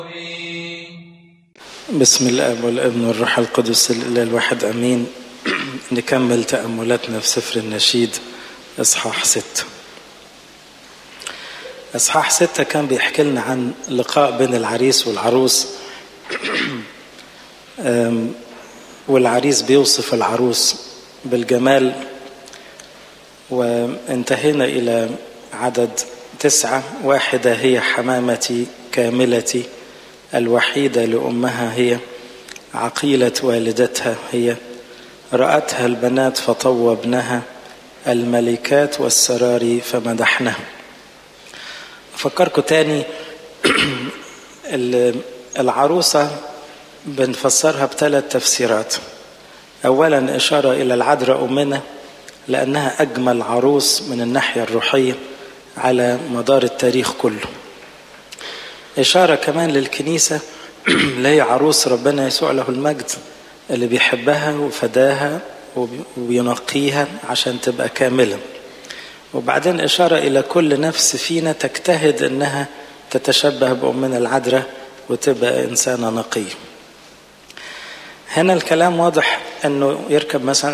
بسم الاب والابن والروح القدس الاله الواحد امين نكمل تاملاتنا في سفر النشيد اصحاح ستة اصحاح ستة كان بيحكي لنا عن لقاء بين العريس والعروس والعريس بيوصف العروس بالجمال وانتهينا الى عدد تسعة واحدة هي حمامتي كاملتي الوحيدة لأمها هي عقيلة والدتها هي رأتها البنات فطوبنها الملكات والسراري فمدحنها أفكركم تاني العروسة بنفسرها بثلاث تفسيرات أولا إشارة إلى العذراء أمنا لأنها أجمل عروس من الناحية الروحية على مدار التاريخ كله إشارة كمان للكنيسة اللي هي عروس ربنا يسوع له المجد اللي بيحبها وفداها وبينقيها عشان تبقى كاملة وبعدين إشارة إلى كل نفس فينا تجتهد إنها تتشبه بأمنا العذراء وتبقى إنسانة نقية هنا الكلام واضح أنه يركب مثلا